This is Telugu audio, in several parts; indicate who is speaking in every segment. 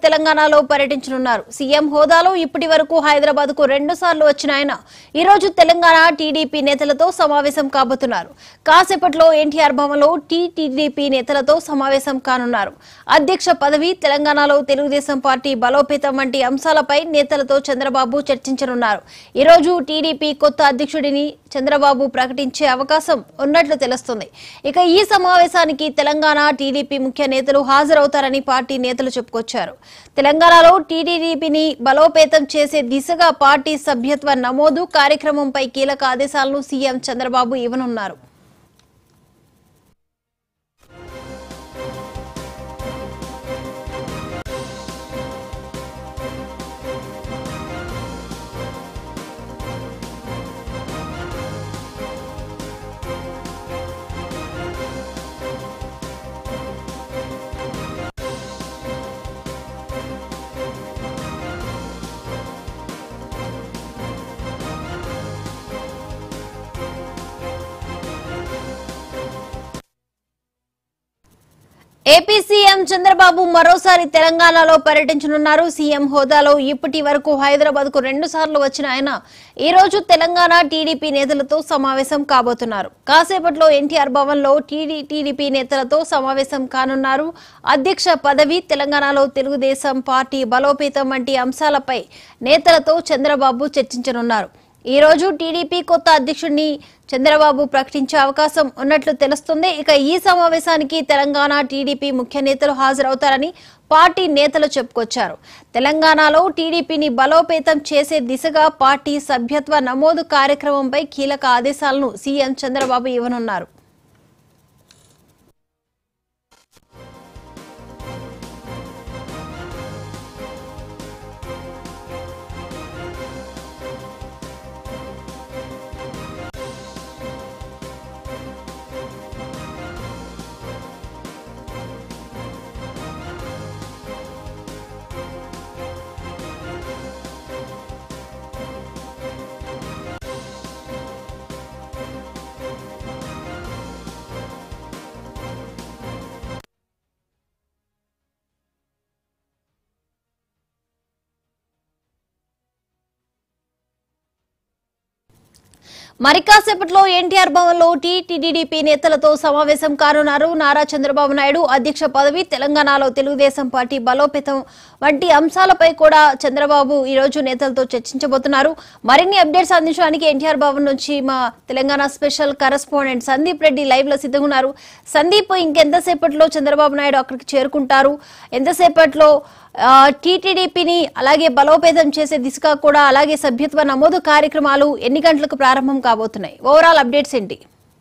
Speaker 1: తెలంగాణలో పర్యటించనున్నారు సీఎం హోదాలో ఇప్పటి వరకు హైదరాబాద్ కు రెండు సార్లు వచ్చిన ఆయన ఈ రోజు తెలంగాణ టీడీపీ నేతలతో సమావేశం కాబోతున్నారు కాసేపట్లో ఎన్టీఆర్ భవన్లో టీటీడీపీ నేతలతో సమావేశం కానున్నారు అధ్యక్ష పదవి తెలంగాణలో తెలుగుదేశం పార్టీ బలోపేతం వంటి అంశాలపై నేతలతో చంద్రబాబు చర్చించనున్నారు ఈ రోజు టీడీపీ కొత్త అధ్యక్షుడిని చంద్రబాబు ప్రకటించే అవకాశం ఉన్నట్లు తెలుస్తుంది ఇక ఈ సమావేశానికి తెలంగాణ టీడీపీ ముఖ్య నేతలు హాజరవుతారని పార్టీ నేతలు చెప్పుకొచ్చారు తెలంగాణలో టీడీపీని బలోపేతం చేసే దిశగా పార్టీ సభ్యత్వ నమోదు కార్యక్రమంపై కీలక ఆదేశాలను సీఎం చంద్రబాబు ఇవ్వనున్నారు ఏపీ సీఎం చంద్రబాబు మరోసారి తెలంగాణలో పర్యటించనున్నారు సీఎం హోదాలో ఇప్పటి వరకు హైదరాబాద్ కు రెండు సార్లు వచ్చిన ఆయన ఈ రోజు తెలంగాణ టీడీపీ నేతలతో సమావేశం కాబోతున్నారు కాసేపట్లో ఎన్టీఆర్ భవన్ లో టీడీపీ నేతలతో సమావేశం కానున్నారు అధ్యక్ష పదవి తెలంగాణలో తెలుగుదేశం పార్టీ బలోపేతం వంటి అంశాలపై నేతలతో చంద్రబాబు చర్చించనున్నారు ఈ రోజు టీడీపీ కొత్త అధ్యక్షుడిని చంద్రబాబు ప్రకటించే అవకాశం ఉన్నట్లు తెలుస్తుంది ఇక ఈ సమావేశానికి తెలంగాణ టీడీపీ ముఖ్య నేతలు హాజరవుతారని పార్టీ నేతలు చెప్పుకొచ్చారు తెలంగాణలో టీడీపీని బలోపేతం చేసే దిశగా పార్టీ సభ్యత్వ నమోదు కార్యక్రమంపై కీలక ఆదేశాలను సీఎం చంద్రబాబు ఇవ్వనున్నారు మరి కాసేపట్లో ఎన్టీఆర్ భవన్ లో టీటీడీపీ నేతలతో సమావేశం కానున్నారు నారా చంద్రబాబు నాయుడు అధ్యక్ష పదవి తెలంగాణలో తెలుగుదేశం పార్టీ బలోపేతం వంటి అంశాలపై కూడా చంద్రబాబు ఈ రోజు నేతలతో చర్చించబోతున్నారు మరిన్ని అప్డేట్స్ అందించడానికి ఎన్టీఆర్ భవన్ నుంచి మా Telangana special correspondent Sandeep Reddy live లో సిద్ధంగా ఉన్నారు సందీప్ ఇంకెంతసేపట్లో చంద్రబాబు నాయుడు అక్కడికి చేరుకుంటారు ఎంతసేపట్లో ఆ, టీటీడీపీని అలాగే బలోపేతం చేసే దిశగా కూడా అలాగే సభ్యత్వ నమోదు కార్యక్రమాలు ఎన్ని గంటలకు ప్రారంభం కాబోతున్నాయి ఓవరాల్ అప్డేట్స్ ఏంటి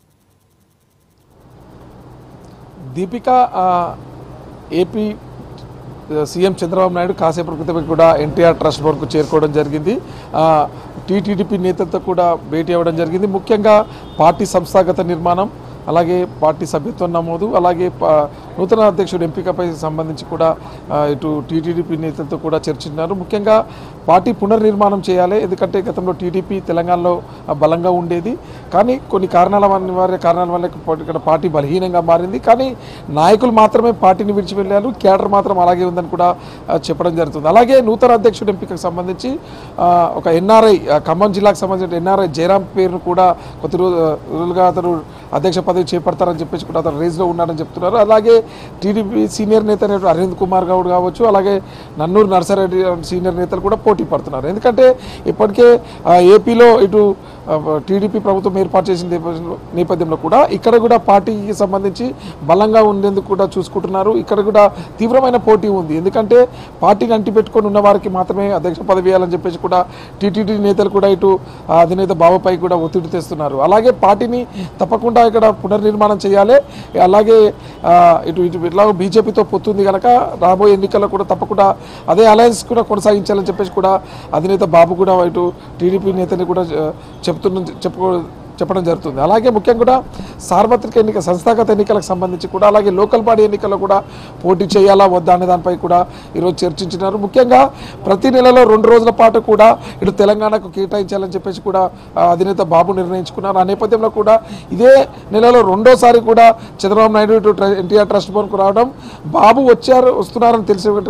Speaker 2: దీపిక ఆ, ఏపీ ఆ, సీఎం చంద్రబాబు నాయుడు కాసేపటి క్రితం కూడా ఎన్టీఆర్ ట్రస్ట్ బోర్డుకు చేరుకోవడం జరిగింది ఆ, టీటీడీపీ నేతలతో కూడా భేటీ అవ్వడం జరిగింది ముఖ్యంగా పార్టీ సంస్థాగత నిర్మాణం అలాగే పార్టీ సభ్యత్వం నమోదు అలాగే ప- నూతన అధ్యక్షుడు ఎంపికపై సంబంధించి కూడా ఆ, ఇటు టీటీడీపీ నేతలతో కూడా చర్చించినారు ముఖ్యంగా పార్టీ పునర్నిర్మాణం చేయాలి ఎందుకంటే గతంలో టీడీపీ తెలంగాణలో ఆ, బలంగా ఉండేది కానీ కొన్ని కారణాల వల్ల వారి కారణాల వల్ల ఇక్కడ పార్టీ బలహీనంగా మారింది కానీ నాయకులు మాత్రమే పార్టీని విడిచి వెళ్ళారు కేడర్ మాత్రం అలాగే ఉందని కూడా ఆ, చెప్పడం జరుగుతుంది అలాగే నూతన అధ్యక్షుడు ఎంపికకు సంబంధించి ఆ, ఒక ఎన్ఆర్ఐ ఖమ్మం జిల్లాకు సంబంధించిన ఎన్ఆర్ఐ జయరాం పేరును కూడా కొద్ది రోజు రోజులుగా అతను అధ్యక్ష పదవి చేపడతారని చెప్పేసి కూడా అతను రేజ్లో ఉన్నాడని చెప్తున్నారు అలాగే టీడీపీ సీనియర్ నేత అయినటువంటి అరవింద్ కుమార్ గౌడ్ కావచ్చు అలాగే నన్నూరు నర్సారెడ్డి సీనియర్ నేతలు కూడా పోటీ పడుతున్నారు ఎందుకంటే ఇప్పటికే ఆ, ఏపీలో ఇటు ఆ, టీడీపీ ప్రభుత్వం ఏర్పాటు చేసిన నేపథ్యంలో నేపథ్యంలో కూడా ఇక్కడ కూడా పార్టీకి సంబంధించి బలంగా ఉండేందుకు కూడా చూసుకుంటున్నారు ఇక్కడ కూడా తీవ్రమైన పోటీ ఉంది ఎందుకంటే పార్టీని అంటిపెట్టుకొని ఉన్న వారికి మాత్రమే అధ్యక్ష పదవి ఇవ్వాలని చెప్పేసి కూడా టీటీడీ నేతలు కూడా ఇటు ఆ, అధినేత బాబుపై కూడా ఒత్తిడి తెస్తున్నారు అలాగే పార్టీని తప్పకుండా ఇక్కడ పునర్నిర్మాణం చేయాలి అలాగే ఆ, ఇటు ఇటు ఇట్లా బీజేపీతో పొత్తుంది కనుక రాబోయే ఎన్నికల్లో కూడా తప్పకుండా అదే అలయన్స్ కూడా కొనసాగించాలని చెప్పేసి కూడా అధినేత బాబు కూడా ఇటు టీడీపీ నేతని కూడా ఆ, చెప్తున్న చెప్పుకో చెప్పడం జరుగుతుంది అలాగే ముఖ్యంగా కూడా సార్వత్రిక ఎన్నిక సంస్థాగత ఎన్నికలకు సంబంధించి కూడా అలాగే లోకల్ బాడీ ఎన్నికల్లో కూడా పోటీ చేయాలా వద్దా అనే దానిపై కూడా ఈరోజు చర్చించినారు ముఖ్యంగా ప్రతి నెలలో రెండు రోజుల పాటు కూడా ఇటు తెలంగాణకు కేటాయించాలని చెప్పేసి కూడా ఆ, అధినేత బాబు నిర్ణయించుకున్నారు ఆ నేపథ్యంలో కూడా ఇదే నెలలో రెండోసారి కూడా చంద్రబాబు నాయుడు ఇటు ట్ర- ఎన్టీఆర్ ట్రస్ట్ బోర్డుకు రావడం బాబు వచ్చారు వస్తున్నారని తెలిసి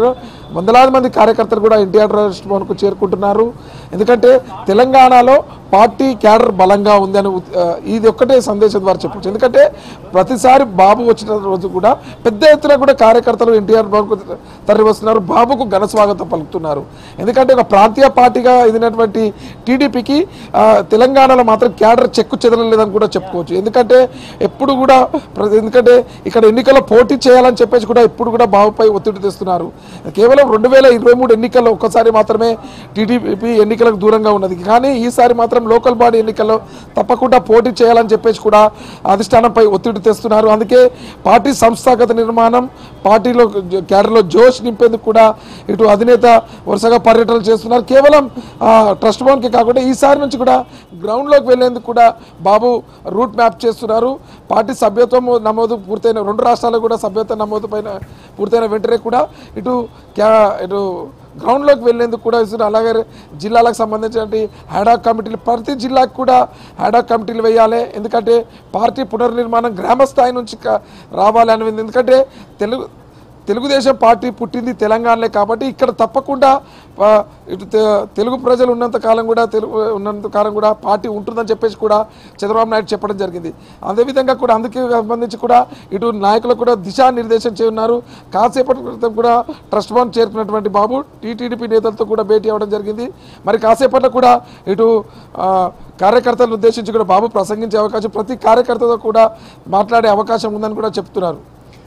Speaker 2: వందలాది మంది కార్యకర్తలు కూడా ఎన్టీఆర్ ట్రస్ట్ భవన్కు చేరుకుంటున్నారు ఎందుకంటే తెలంగాణలో పార్టీ క్యాడర్ బలంగా ఉంది అని ఉత్- ఆ, ఇది ఒక్కటే సందేశం ద్వారా చెప్పొచ్చు ఎందుకంటే ప్రతిసారి బాబు వచ్చిన రోజు కూడా పెద్ద ఎత్తున కూడా కార్యకర్తలు ఎన్టీఆర్ బాబుకు తరలి వస్తున్నారు బాబుకు ఘన స్వాగతం పలుకుతున్నారు ఎందుకంటే ఒక ప్రాంతీయ పార్టీగా ఎదిగినటువంటి టీడీపీకి తెలంగాణలో మాత్రం క్యాడర్ చెక్కు చెదరలేదని కూడా చెప్పుకోవచ్చు ఎందుకంటే ఎప్పుడు కూడా ప్ర- ఎందుకంటే ఇక్కడ ఎన్నికల్లో పోటీ చేయాలని చెప్పేసి కూడా ఎప్పుడు కూడా బాబుపై ఒత్తిడి తెస్తున్నారు కేవలం రెండు వేల ఇరవై మూడు ఎన్నికల్లో ఒక్కసారి మాత్రమే టీడీపీ ఎన్నికలకు దూరంగా ఉన్నది కానీ ఈసారి మాత్రం లోకల్ బాడీ ఎన్నికల్లో తప్పకుండా పోటీ చేయాలని చెప్పేసి కూడా అధిష్టానంపై ఒత్తిడి తెస్తున్నారు అందుకే పార్టీ సంస్థాగత నిర్మాణం పార్టీలో జ- క్యాడర్లో జోష్ నింపేందుకు కూడా ఇటు అధినేత వరుసగా పర్యటనలు చేస్తున్నారు కేవలం ఆ, ట్రస్ట్ భవన్కి కాకుండా ఈసారి నుంచి కూడా గ్రౌండ్లోకి వెళ్లేందుకు కూడా బాబు రూట్ మ్యాప్ చేస్తున్నారు పార్టీ సభ్యత్వం నమోదు పూర్తయిన రెండు రాష్ట్రాల్లో కూడా సభ్యత్వ నమోదు పైన పూర్తయిన వెంటనే కూడా ఇటు క్యా ఇటు గ్రౌండ్లోకి వెళ్లేందుకు కూడా ఇస్తున్నారు అలాగే జిల్లాలకు సంబంధించినటువంటి హ్యాడాక్ కమిటీలు ప్రతి జిల్లాకు కూడా హ్యాడాక్ కమిటీలు వేయాలి ఎందుకంటే పార్టీ పునర్నిర్మాణం గ్రామ స్థాయి నుంచి క- రావాలి అనేది ఎందుకంటే తెలుగు తెలుగుదేశం పార్టీ పుట్టింది తెలంగాణలే కాబట్టి ఇక్కడ తప్పకుండా ఆ, ఇటు తె- తెలుగు ప్రజలు ఉన్నంత కాలం కూడా తెలుగు ఉన్నంత కాలం కూడా పార్టీ ఉంటుందని చెప్పేసి కూడా చంద్రబాబు నాయుడు చెప్పడం జరిగింది అదేవిధంగా కూడా అందుకే సంబంధించి కూడా ఇటు నాయకులకు కూడా దిశానిర్దేశం చేయన్నారు కాసేపటి క్రితం కూడా ట్రస్ట్ భవన్ చేరుకున్నటువంటి బాబు టీటీడీపీ నేతలతో కూడా భేటీ అవ్వడం జరిగింది మరి కాసేపట్లో కూడా ఇటు ఆ, కార్యకర్తలను ఉద్దేశించి కూడా బాబు ప్రసంగించే అవకాశం ప్రతి కార్యకర్తతో కూడా మాట్లాడే అవకాశం ఉందని కూడా చెప్తున్నారు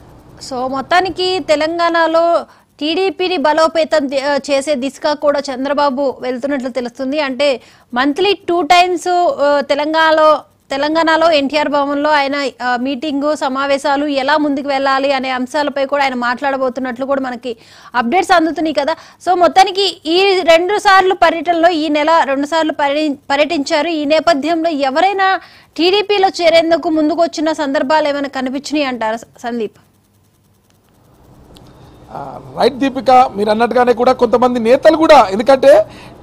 Speaker 1: సో మొత్తానికి తెలంగాణలో టీడీపీని బలోపేతం ది- ఆ, చేసే దిశగా కూడా చంద్రబాబు వెళ్తున్నట్లు తెలుస్తుంది అంటే మంత్లీ టూ టైమ్స్ తెలంగాణలో తెలంగాణలో ఎన్టీఆర్ భవన్లో ఆయన ఆ, మీటింగు సమావేశాలు ఎలా ముందుకు వెళ్ళాలి అనే అంశాలపై కూడా ఆయన మాట్లాడబోతున్నట్లు కూడా మనకి అప్డేట్స్ అందుతున్నాయి కదా సో మొత్తానికి ఈ రెండు సార్లు పర్యటనలో ఈ నెల రెండు సార్లు పర్య- పర్యటించారు ఈ నేపథ్యంలో ఎవరైనా టీడీపీలో చేరేందుకు ముందుకు వచ్చిన సందర్భాలు ఏమైనా కనిపించినాయి అంటారు సందీప్
Speaker 2: ఆ, రైట్ దీపిక మీరు అన్నట్టుగానే కూడా కొంతమంది నేతలు కూడా ఎందుకంటే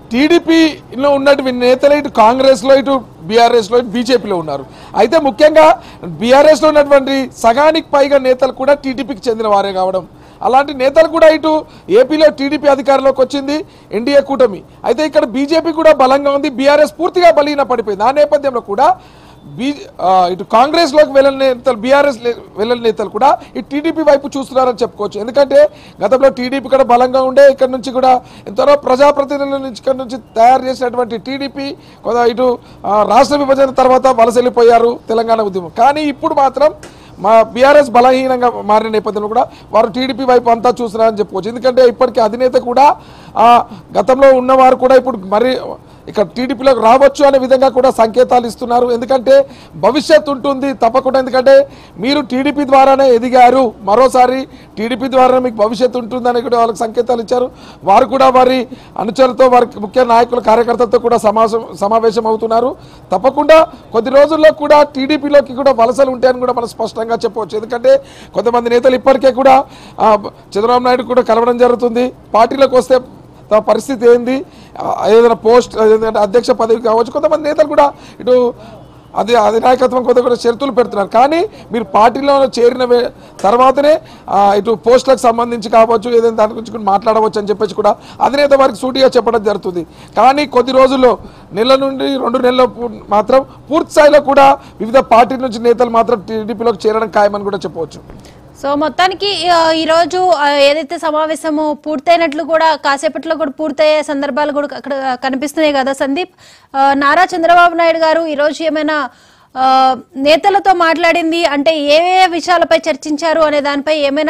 Speaker 2: టీడీపీలో ఉన్నటువంటి నేతలు ఇటు కాంగ్రెస్లో ఇటు బీఆర్ఎస్లో ఇటు బీజేపీలో ఉన్నారు అయితే ముఖ్యంగా బీఆర్ఎస్లో ఉన్నటువంటి సగానికి పైగా నేతలు కూడా టీడీపీకి చెందిన వారే కావడం అలాంటి నేతలు కూడా ఇటు ఏపీలో టీడీపీ అధికారంలోకి వచ్చింది ఎన్డీఏ కూటమి అయితే ఇక్కడ బీజేపీ కూడా బలంగా ఉంది బీఆర్ఎస్ పూర్తిగా బలీన పడిపోయింది ఆ నేపథ్యంలో కూడా బీ ఆ, ఇటు కాంగ్రెస్లోకి వెళ్ళని నేతలు బీఆర్ఎస్ వెళ్ళని నేతలు కూడా ఈ టీడీపీ వైపు చూస్తున్నారని చెప్పుకోవచ్చు ఎందుకంటే గతంలో టీడీపీ కూడా బలంగా ఉండే ఇక్కడ నుంచి కూడా ఎంతనో ప్రజాప్రతినిధుల నుంచి ఇక్కడ నుంచి తయారు చేసినటువంటి టీడీపీ కొంత ఇటు ఆ, రాష్ట్ర విభజన తర్వాత వలస వెళ్ళిపోయారు తెలంగాణ ఉద్యమం కానీ ఇప్పుడు మాత్రం మా బీఆర్ఎస్ బలహీనంగా మారిన నేపథ్యంలో కూడా వారు టీడీపీ వైపు అంతా చూస్తున్నారని చెప్పుకోవచ్చు ఎందుకంటే ఇప్పటికీ అధినేత కూడా ఆ, గతంలో ఉన్నవారు కూడా ఇప్పుడు మరి ఇక్కడ టీడీపీలోకి రావచ్చు అనే విధంగా కూడా సంకేతాలు ఇస్తున్నారు ఎందుకంటే భవిష్యత్తు ఉంటుంది తప్పకుండా ఎందుకంటే మీరు టీడీపీ ద్వారానే ఎదిగారు మరోసారి టీడీపీ ద్వారా మీకు భవిష్యత్తు ఉంటుందని కూడా వాళ్ళకి సంకేతాలు ఇచ్చారు వారు కూడా వారి అనుచరులతో వారి ముఖ్య నాయకుల కార్యకర్తలతో కూడా సమాసం సమావేశం అవుతున్నారు తప్పకుండా కొద్ది రోజుల్లో కూడా టీడీపీలోకి కూడా వలసలు ఉంటాయని కూడా మనం స్పష్టంగా చెప్పవచ్చు ఎందుకంటే కొంతమంది నేతలు ఇప్పటికే కూడా ఆ, చంద్రబాబు నాయుడు కూడా కలవడం జరుగుతుంది పార్టీలోకి వస్తే తమ పరిస్థితి ఏంది ఆ, ఏదైనా పోస్ట్ ఏదైనా అధ్యక్ష పదవి కావచ్చు కొంతమంది నేతలు కూడా ఇటు అది అధినాయకత్వం కొంత కూడా షరతులు పెడుతున్నారు కానీ మీరు పార్టీలో చేరిన వే- తర్వాతనే ఆ, ఇటు పోస్టులకు సంబంధించి కావచ్చు ఏదైనా దాని గురించి కూడా మాట్లాడవచ్చు అని చెప్పేసి కూడా అధినేత వారికి సూటిగా చెప్పడం జరుగుతుంది కానీ కొద్ది రోజుల్లో నెల నుండి రెండు నెలల పూ- మాత్రం పూర్తి స్థాయిలో కూడా వివిధ పార్టీల నుంచి నేతలు మాత్రం టీడీపీలోకి చేరడం ఖాయమని కూడా చెప్పవచ్చు
Speaker 1: సో మొత్తానికి ఆ, ఈరోజు ఆ, ఏదైతే సమావేశము పూర్తయినట్లు కూడా కాసేపట్లో కూడా పూర్తయ్యే సందర్భాలు కూడా అక్కడ కనిపిస్తున్నాయి కదా సందీప్ ఆ, నారా చంద్రబాబు నాయుడు గారు ఈరోజు ఏమైనా ఆ, నేతలతో మాట్లాడింది అంటే ఏ ఏ విషయాలపై చర్చించారు అనే దానిపై ఏమైనా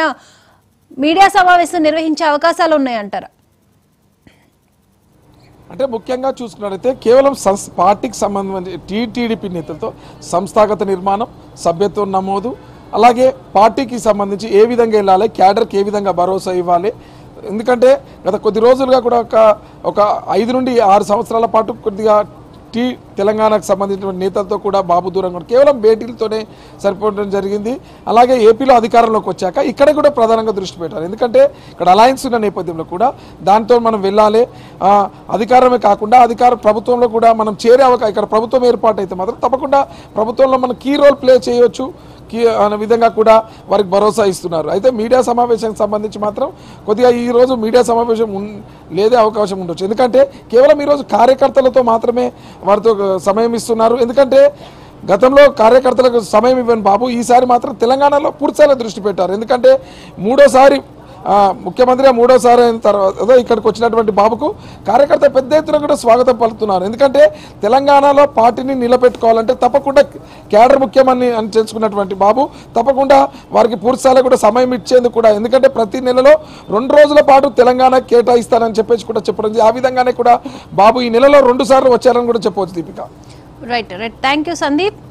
Speaker 1: మీడియా సమావేశం నిర్వహించే అవకాశాలు ఉన్నాయంటారా
Speaker 2: అంటే ముఖ్యంగా చూసుకున్నట్లయితే కేవలం సంస్ పార్టీకి సంబంధించి టీటీడీపీ నేతలతో సంస్థాగత నిర్మాణం సభ్యత్వం నమోదు అలాగే పార్టీకి సంబంధించి ఏ విధంగా వెళ్ళాలి క్యాడర్కి ఏ విధంగా భరోసా ఇవ్వాలి ఎందుకంటే గత కొద్ది రోజులుగా కూడా ఒక ఒక ఐదు నుండి ఆరు సంవత్సరాల పాటు కొద్దిగా టీ తెలంగాణకు సంబంధించిన నేతలతో కూడా బాబు దూరంగా ఉన్నారు. కేవలం భేటీలతోనే సరిపోవడం జరిగింది అలాగే ఏపీలో అధికారంలోకి వచ్చాక ఇక్కడ కూడా ప్రధానంగా దృష్టి పెట్టారు ఎందుకంటే ఇక్కడ అలయన్స్ ఉన్న నేపథ్యంలో కూడా దాంతో మనం వెళ్ళాలి ఆ, అధికారమే కాకుండా అధికార ప్రభుత్వంలో కూడా మనం చేరే అవకాశం ఇక్కడ ప్రభుత్వం ఏర్పాటు అయితే మాత్రం తప్పకుండా ప్రభుత్వంలో మనం కీ రోల్ ప్లే చేయొచ్చు కీ అనే విధంగా కూడా వారికి భరోసా ఇస్తున్నారు అయితే మీడియా సమావేశానికి సంబంధించి మాత్రం కొద్దిగా ఈ రోజు మీడియా సమావేశం ఉన్ లేదే అవకాశం ఉండొచ్చు ఎందుకంటే కేవలం ఈరోజు కార్యకర్తలతో మాత్రమే వారితో సమయం ఇస్తున్నారు ఎందుకంటే గతంలో కార్యకర్తలకు సమయం ఇవ్వని బాబు ఈసారి మాత్రం తెలంగాణలో పూర్తిస్థాయిలో దృష్టి పెట్టారు ఎందుకంటే మూడోసారి ఆ, ముఖ్యమంత్రిగా మూడోసారి అయిన తర్వాత ఇక్కడికి వచ్చినటువంటి బాబుకు కార్యకర్త పెద్ద ఎత్తున కూడా స్వాగతం పలుకుతున్నారు ఎందుకంటే తెలంగాణలో పార్టీని నిలబెట్టుకోవాలంటే తప్పకుండా కేడర్ ముఖ్యమని అని తెలుసుకున్నటువంటి బాబు తప్పకుండా వారికి పూర్తిస్థాయిలో కూడా సమయం ఇచ్చేందుకు కూడా ఎందుకంటే ప్రతి నెలలో రెండు రోజుల పాటు తెలంగాణ కేటాయిస్తానని చెప్పేసి కూడా చెప్పడం జరిగింది. ఆ విధంగానే కూడా బాబు ఈ నెలలో రెండు సార్లు వచ్చారని కూడా చెప్పవచ్చు Deepika
Speaker 1: right right thank you Sandeep